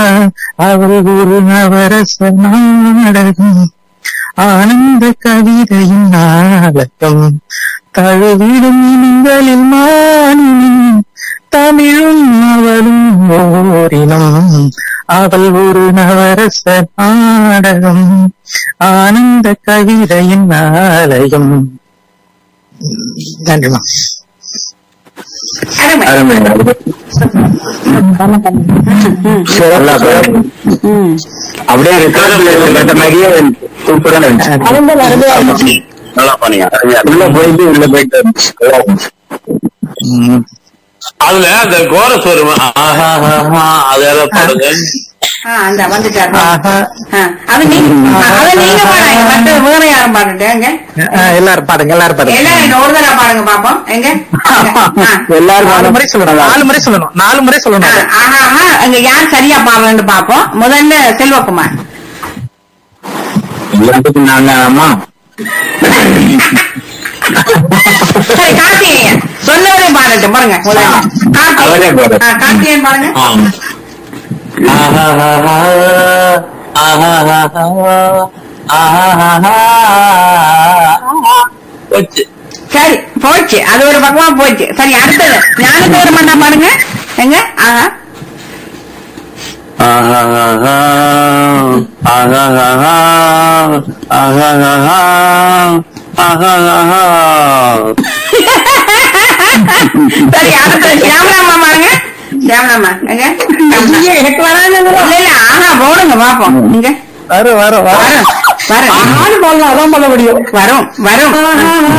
அவள் ஒரு நவரச நாடகம் ஆனந்த கவிதையின் நாடகம் தழுவிடும் இனங்களில் மானினும் தமிழும் அவளும் ஓரினம் அவள் ஒரு நவரச நாடகம் ஆனந்த கவிதையின் ஆலயம் நன்றிமா அருமை நல்லா பாரு. ம். அப்படியே ரெக்கார்ட்ல கேட்ட மாதிரியே சூப்பரா இருந்துச்சு அவங்க அருமையா இருந்துச்சு. நல்லா பண்ணீங்க உள்ள போயிட்டு உள்ள போயிட்டு ம். அதுல அந்த கோரஸ் வரும் ஆஹா, ஆஹா, அது எல்லாம் பாடுங்க ஆ, அந்த வந்துட்டாரு ஆஹா. ஆ, அது நீங்க அதை நீங்க பாடுங்க மற்ற வேற யாரும் பாடுங்க எங்க அஹ் எல்லாரும் பாடுங்க எல்லாரும் பாடுங்க எல்லாரும் இந்த ஒரு தடவை பாடுங்க பாப்போம் எங்க ஆ. எல்லாரும் நாலு முறை சொல்லணும் நாலு முறை சொல்லணும் நாலு முறை ஆ, சொல்லணும் அதை. ஆஹா ஆஹா அங்க யார் சரியா பாடுறேன்னு பாப்போம் முதல்ல செல்வகுமார் எல்லாத்துக்கும் நாங்க அம்மா சரி கார்த்திகேயன் சொன்னவரையும் பாடட்டும் பாருங்க முதல்ல அவரே கார்த்திகேயன் பாடு. ஆ, கார்த்திகேயன் பாருங்க ஆம். ஆஹா, ஆஹா, ஆஹா, ஆஹா, ஆஹா, ஆஹா. போச்சு சரி போச்சு அது ஒரு பக்கமா போச்சு சரி அடுத்தது ஞானதேவர் மன்னா பாருங்க எங்க ஆஹா ஆஹா, ஆஹா, ஆஹா, ஆஹா, ஆஹா, ஆஹா, ஆஹா, ஆஹா. சரி அடுத்தது சியாமலாமா பாருங்க சியாமலாமா எங்க எனக்கு வராது இல்ல இல்ல ஆஹா போடுங்க பாப்போம் இங்க வரும் வரும் வரும் வரும் வரும் ஆறு போடலாம் அதான் பண்ண முடியும் வரும் வரும்